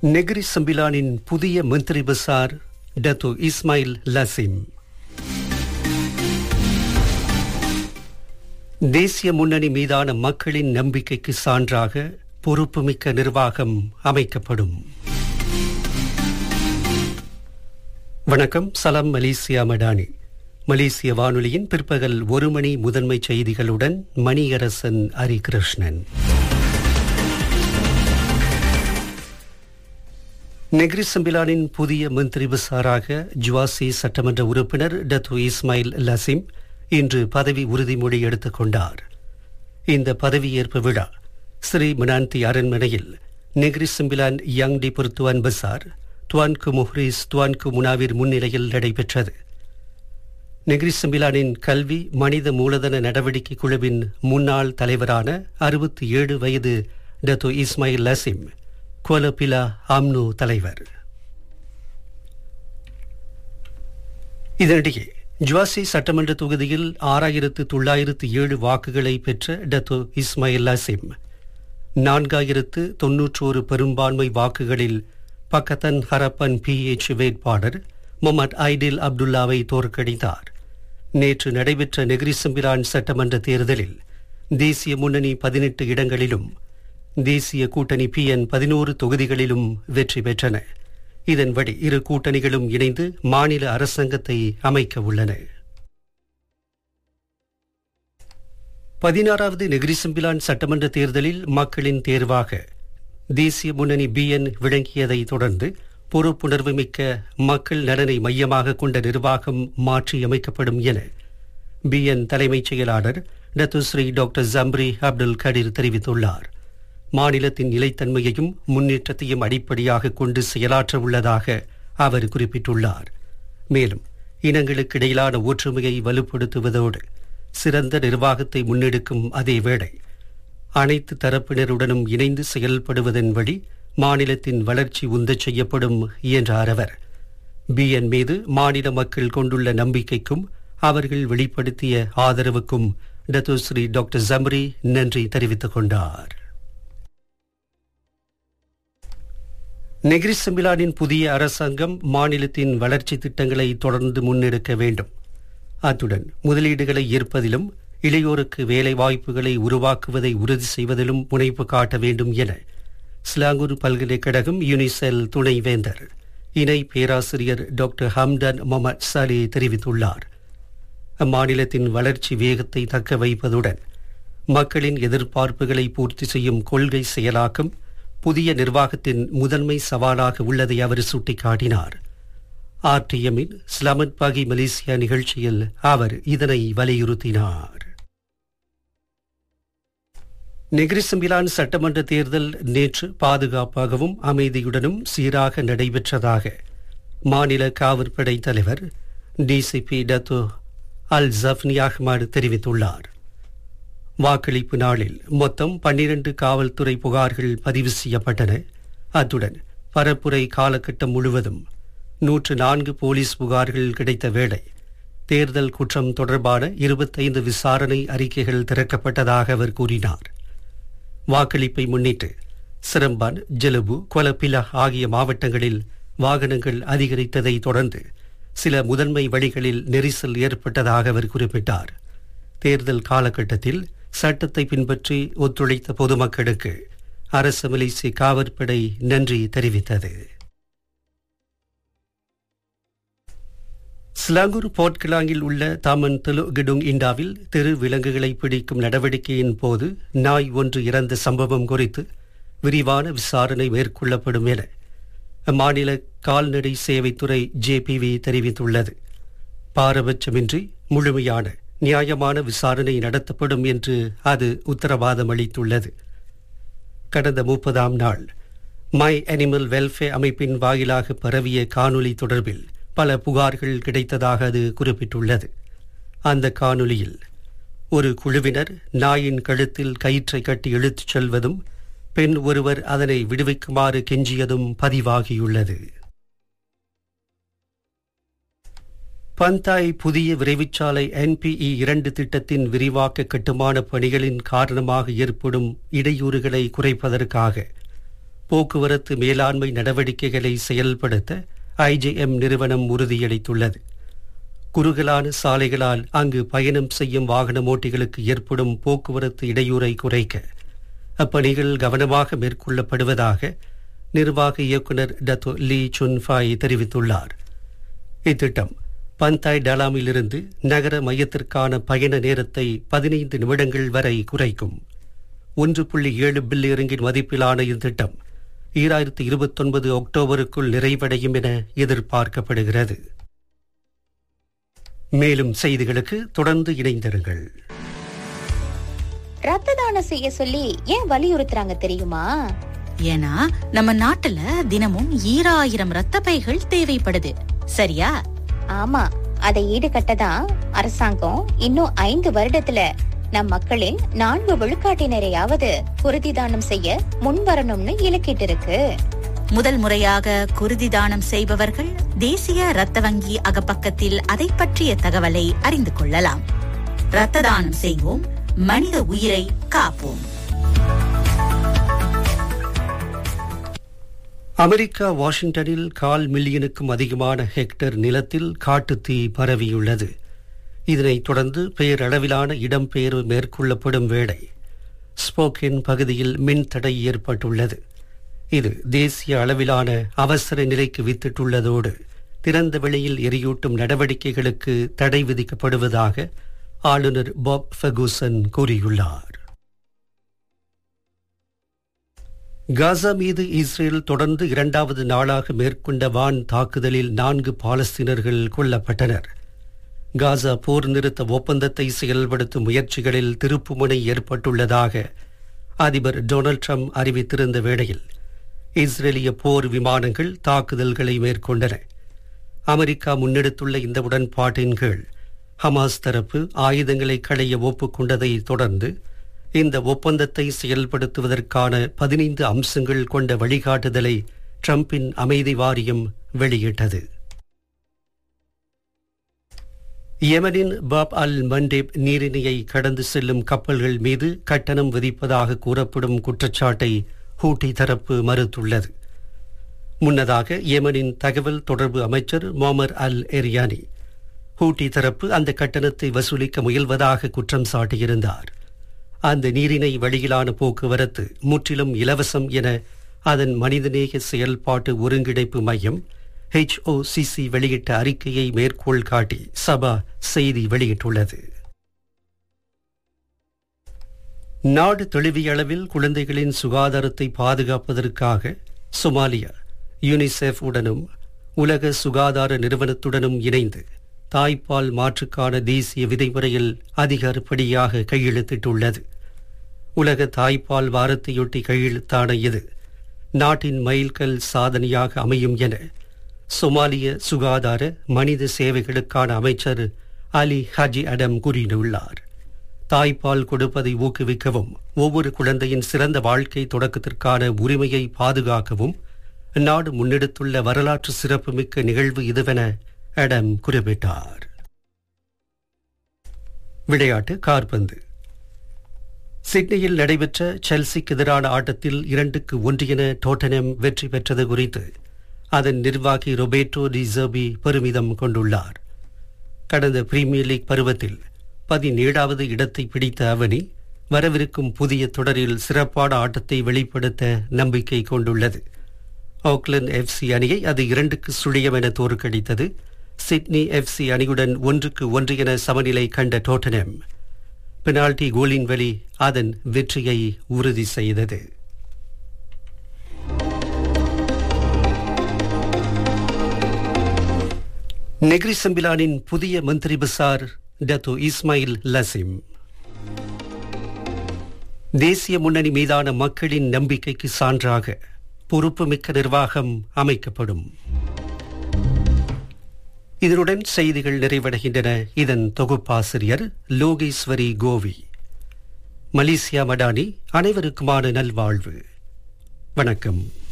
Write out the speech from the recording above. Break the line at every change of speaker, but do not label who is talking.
Negeri சம்பிலானின் புதிய மந்திரி பசார் Datuk Ismail லசிம் தேசிய முன்னணி மீதான மக்களின் நம்பிக்கைக்கு சான்றாக பொறுப்புமிக்க நிர்வாகம் அமைக்கப்படும் வணக்கம் சலாம் மலேசியா மடானி மலேசிய வானொலியின் பிற்பகல் ஒரு மணி முதன்மை செய்திகளுடன் மணியரசன் ஹரிகிருஷ்ணன் நெக்ரி சம்பிலானின் புதிய மந்திரி பசாராக ஜுவாசி சட்டமன்ற உறுப்பினர் டத்து இஸ்மாயில் லசிம் இன்று பதவி உறுதிமொழி எடுத்துக் கொண்டார் இந்த பதவியேற்பு விழா ஸ்ரீ மனாந்தி அரண்மனையில் Negeri Sembilan Yang di Pertuan Besar Tuanku Muhriz Tuanku Munawir முன்னிலையில் நடைபெற்றது நெக்ரி சிம்பிலானின் கல்வி மனித மூலதன நடவடிக்கை குழுவின் முன்னாள் தலைவரான அறுபத்தி ஏழு வயது டத்து இஸ்மாயில் லசிம் கோலபிலா ஆம்னு தலைவர் இதனிடையே ஜுவாசி சட்டமன்ற தொகுதியில் ஆறாயிரத்து தொள்ளாயிரத்து ஏழு வாக்குகளை பெற்ற டத்து இஸ்மாயில் லசிம் நான்காயிரத்து தொன்னூற்றோரு பெரும்பான்மை வாக்குகளில் பக்கத்தன் ஹரப்பன் பி எச் வேட்பாளர் முகமது ஐடில் அப்துல்லாவை தோற்கடித்தார் நேற்று நடைபெற்ற நெகிரிசம்பிரான் சட்டமன்ற தேர்தலில் தேசிய முன்னணி பதினெட்டு இடங்களிலும் தேசிய கூட்டணி பிஎன் பதினோரு தொகுதிகளிலும் வெற்றி பெற்றன இதன்படி இரு கூட்டணிகளும் இணைந்து மாநில அரசாங்கத்தை அமைக்க உள்ளன பதினாறாவது நெகிரிசம்பிலான் சட்டமன்ற தேர்தலில் மக்களின் தேர்வாக தேசிய முன்னணி பிஎன் விளங்கியதை தொடர்ந்து பொறுப்புணர்வு மிக்க மக்கள் நலனை மையமாக கொண்ட நிர்வாகம் மாற்றியமைக்கப்படும் என பிஎன் தலைமைச் செயலாளர் Datuk Seri doctor Zambry Abdul Kadir தெரிவித்துள்ளார் மாநிலத்தின் நிலைத்தன்மையையும் முன்னேற்றத்தையும் அடிப்படையாக கொண்டு செயலாற்ற உள்ளதாக அவர் குறிப்பிட்டுள்ளார் மேலும் இனங்களுக்கு இடையிலான ஒற்றுமையை வலுப்படுத்துவதோடு சிறந்த நிர்வாகத்தை முன்னெடுக்கும் அதே வேளை அனைத்து தரப்பினருடனும் இணைந்து செயல்படுவதன் வழி மாநிலத்தின் வளர்ச்சி உந்தச் செய்யப்படும் என்றார் அவர் பிஎன் மீது மாநில மக்கள் கொண்டுள்ள நம்பிக்கைக்கும் அவர்கள் வெளிப்படுத்திய ஆதரவுக்கும் டத்துஸ்ரீ டாக்டர் ஜம்ரி நன்றி தெரிவித்துக் கொண்டார் நெகிரி செம்பிலானின் புதிய அரசாங்கம் மாநிலத்தின் வளர்ச்சி திட்டங்களை தொடர்ந்து முன்னெடுக்க வேண்டும் அத்துடன் முதலீடுகளை ஈர்ப்பதிலும் இளையோருக்கு வேலை வாய்ப்புகளை உருவாக்குவதை உறுதி செய்வதிலும் முனைப்பு காட்ட வேண்டும் என ஸ்லாங்கூர் பல்கலைக்கழகம் யூனிசெல் துணைவேந்தர் இணை பேராசிரியர் டாக்டர் ஹம்டன் முகமது சாலி தெரிவித்துள்ளார் அம்மாநிலத்தின் வளர்ச்சி வேகத்தை தக்க வைப்பதுடன் மக்களின் எதிர்பார்ப்புகளை பூர்த்தி செய்யும் கொள்கை செயலாக்கம் புதிய நிர்வாகத்தின் முதன்மை சவாலாக உள்ளதை அவர் சுட்டிக்காட்டினார் ஆர்டிஎம்மின் ஸ்லமத் பாகி மலேசியா நிகழ்ச்சியில் அவர் இதனை வலியுறுத்தினார் நெகிரிசம்பிலான் சட்டமன்ற தேர்தல் நேற்று பாதுகாப்பாகவும் அமைதியுடனும் சீராக நடைபெற்றதாக மாநில காவற்படை தலைவர் DCP Datuk Al Zafni Ahmad தெரிவித்துள்ளார் வாக்களிப்பு நாளில் மொத்தம் பன்னிரண்டு காவல்துறை புகார்கள் பதிவு செய்யப்பட்டன அத்துடன் பரப்புரை காலகட்டம் முழுவதும் நூற்று நான்கு போலீஸ் புகார்கள் கிடைத்த வேளை தேர்தல் குற்றம் தொடர்பான இருபத்தைந்து விசாரணை அறிக்கைகள் திறக்கப்பட்டதாக அவர் கூறினார் வாக்களிப்பை முன்னிட்டு சிரம்பான் ஜெலுபு கொலப்பிலா ஆகிய மாவட்டங்களில் வாகனங்கள் அதிகரித்ததை தொடர்ந்து சில முதன்மை வழிகளில் நெரிசல் ஏற்பட்டதாக அவர் குறிப்பிட்டார் தேர்தல் காலகட்டத்தில் சட்டத்தை பின்பற்றி ஒத்துழைத்த பொதுமக்களுக்கு அரசு மலேசிய காவற்படை நன்றி தெரிவித்தது ஸ்லாங்கூர் போர்ட்கிலாங்கில் உள்ள தாமன் தெலு கிடுங் இண்டாவில் தெரு விலங்குகளை பிடிக்கும் நடவடிக்கையின் போது நாய் ஒன்று இறந்த சம்பவம் குறித்து விரிவான விசாரணை மேற்கொள்ளப்படும் என அம்மாநில கால்நடை சேவைத்துறை ஜேபிவி தெரிவித்துள்ளது பாரபட்சமின்றி முழுமையான நியாயமான விசாரணை நடத்தப்படும் என்று அது உத்தரவாதம் அளித்துள்ளது கடந்த முப்பதாம் நாள் மை அனிமல் வெல்ஃபேர் அமைப்பின் வாயிலாக பரவிய காணொலி தொடர்பில் பல புகார்கள் கிடைத்ததாக அது குறிப்பிட்டுள்ளது அந்த காணொலியில் ஒரு குழுவினர் நாயின் கழுத்தில் கயிற்றை கட்டி இழுத்துச் செல்வதும் பெண் ஒருவர் அதனை விடுவிக்குமாறு கெஞ்சியதும் பதிவாகியுள்ளது பந்தாய் புதிய விரைவுச்சாலை என்பிஇ இரண்டு திட்டத்தின் விரிவாக்க கட்டுமான பணிகளின் காரணமாக ஏற்படும் இடையூறுகளை குறைப்பதற்காக போக்குவரத்து மேலாண்மை நடவடிக்கைகளை செயல்படுத்த ஐஜேஎம் நிறுவனம் உறுதியளித்துள்ளது குறுகலான சாலைகளால் அங்கு பயணம் செய்யும் வாகன ஓட்டிகளுக்கு ஏற்படும் போக்குவரத்து இடையூறை குறைக்க அப்பணிகள் கவனமாக மேற்கொள்ளப்படுவதாக நிர்வாக இயக்குநர் டத்தோ லீ சுன்ஃபாய் தெரிவித்துள்ளார் இத்திட்டம் பந்தாய் டலாமிலிருந்து நகர மையத்திற்கான பயண நேரத்தை பதினைந்து நிமிடங்கள் வரை குறைக்கும் ஒன்று புள்ளி ஏழு பில்லியரிங்கின் மதிப்பிலான இத்திட்டம் ஈராயிரத்து இருபத்தொன்பது அக்டோபருக்குள் நிறைவடையும் என எதிர்பார்க்கப்படுகிறது மேலும் செய்திகளுக்கு தொடர்ந்து இணைந்திருங்கள்
ரத்த தானம் செய்ய சொல்லி ஏன் வலியுறுத்துறாங்க தெரியுமா
ஏன்னா நம்ம நாட்டுல தினமும் ஈராயிரம் ரத்த பைகள் தேவைப்படுது சரியா
ஆமா அதை ஈடுகட்ட தான் அரசாங்கம் இன்னும் ஐந்து வருடத்துல நம் மக்களின் நான்கு விழுக்காட்டினரையாவது குருதி தானம் செய்ய முன் வரணும்னு இலக்கிட்டு இருக்கு
முதல் முறையாக குருதி தானம் செய்பவர்கள் தேசிய ரத்த வங்கி அகப்பக்கத்தில் அதை பற்றிய தகவலை அறிந்து கொள்ளலாம் ரத்த தானம் செய்வோம் மனித உயிரை காப்போம்
அமெரிக்கா வாஷிங்டனில் கால் மில்லியனுக்கும் அதிகமான ஹெக்டேர் நிலத்தில் காட்டுத்தீ பரவியுள்ளது இதனைத் தொடர்ந்து பேரளவிலான இடம்பெயர்வு மேற்கொள்ளப்படும் வேளை ஸ்போக்கின் பகுதியில் மின் தடை ஏற்பட்டுள்ளது இது தேசிய அளவிலான அவசர நிலைக்கு வித்திட்டுள்ளதோடு திறந்த வெளியில் எரியூட்டும் நடவடிக்கைகளுக்கு தடை விதிக்கப்படுவதாக ஆளுநர் பாப் ஃபெகுசன் கூறியுள்ளார் காசா மீது இஸ்ரேல் தொடர்ந்து இரண்டாவது நாளாக மேற்கொண்ட வான் தாக்குதலில் நான்கு பாலஸ்தீனர்கள் கொல்லப்பட்டனர் காசா போர் நிறுத்த ஒப்பந்தத்தை செயல்படுத்தும் முயற்சிகளில் திருப்புமுனை ஏற்பட்டுள்ளதாக அதிபர் டொனால்ட் ட்ரம்ப் அறிவித்திருந்த வேளையில் இஸ்ரேலிய போர் விமானங்கள் தாக்குதல்களை மேற்கொண்டன அமெரிக்கா முன்னெடுத்துள்ள இந்த உடன்பாட்டின் கீழ் ஹமாஸ் தரப்பு ஆயுதங்களை களைய ஒப்புக்கொண்டதை தொடர்ந்து இந்த ஒப்பந்தத்தை செயல்படுத்துவதற்கான பதினைந்து அம்சங்கள் கொண்ட வழிகாட்டுதலை ட்ரம்பின் அமைதி வாரியம் வெளியிட்டது யெமனின் பாப் அல் மண்டேப் நீரிணையை கடந்து செல்லும் கப்பல்கள் மீது கட்டணம் விதிப்பதாக கூறப்படும் குற்றச்சாட்டை ஹூட்டி தரப்பு மறுத்துள்ளது முன்னதாக யெமனின் தகவல் தொடர்பு அமைச்சர் மொமர் அல் எரியானி ஹூட்டி தரப்பு அந்த கட்டணத்தை வசூலிக்க முயல்வதாக குற்றம் சாட்டியிருந்தார் அந்த நீரிணை வழியிலான போக்குவரத்து முற்றிலும் இலவசம் என அதன் மனிதநேய செயல்பாட்டு ஒருங்கிணைப்பு மையம் ஹெச்ஓசிசி வெளியிட்ட அறிக்கையை மேற்கோள் காட்டி சபா செய்தி வெளியிட்டுள்ளது நாடு தழுவிய அளவில் குழந்தைகளின் சுகாதாரத்தை பாதுகாப்பதற்காக சொமாலியா யூனிசெஃப் உடனும் உலக சுகாதார நிறுவனத்துடனும் இணைந்து தாய்ப்பால் மாற்றுக்கான தேசிய விதிமுறையில் அதிகாரப்படியாக கையெழுத்திட்டுள்ளது உலக தாய்ப்பால் வாரத்தையொட்டி கையெழுத்தான இது நாட்டின் மைல்கல் சாதனையாக அமையும் என சொமாலிய சுகாதார மனித சேவைகளுக்கான அமைச்சர் அலி ஹஜி அடம் கூறியுள்ளார் தாய்ப்பால் கொடுப்பதை ஊக்குவிக்கவும் ஒவ்வொரு குழந்தையின் சிறந்த வாழ்க்கை தொடக்கத்திற்கான உரிமையை பாதுகாக்கவும் நாடு முன்னெடுத்துள்ள வரலாற்று சிறப்புமிக்க நிகழ்வு இதுவென அடம் குறிப்பிட்டார் விளையாட்டு கார்பந்து சிட்னியில் நடைபெற்ற செல்சிக்கு எதிரான ஆட்டத்தில் இரண்டுக்கு ஒன்று என டோட்டனம் வெற்றி பெற்றது குறித்து அதன் நிர்வாகி ரொபேட்டோ டிசர்பி பெருமிதம் கொண்டுள்ளார் கடந்த பிரீமியர் லீக் பருவத்தில் பதினேழாவது இடத்தை பிடித்த அவனி வரவிருக்கும் புதிய தொடரில் சிறப்பான ஆட்டத்தை வெளிப்படுத்த நம்பிக்கை கொண்டுள்ளது ஆக்லாந்து எஃப்சி அணியை அது இரண்டுக்கு சுழியம் என தோற்கடித்தது சிட்னி எஃப்சி அணியுடன் ஒன்றுக்கு ஒன்று என சமநிலை கண்ட டோட்டனம் பெனால்டி கோலின் வழி அதன் வெற்றியை உறுதி செய்தது நெக்ரி சம்பிலானின் புதிய மந்திரி பசார் டத்து இஸ்மாயில் லசிம் தேசிய முன்னணி மீதான மக்களின் நம்பிக்கைக்கு சான்றாக பொறுப்புமிக்க நிர்வாகம் அமைக்கப்படும் இதனுடன் செய்திகள் நிறைவடைகின்றன இதன் தொகுப்பாசிரியர் லோகேஸ்வரி கோவி மலேசியா மடானி அனைவருக்குமான நல்வாழ்வு வணக்கம்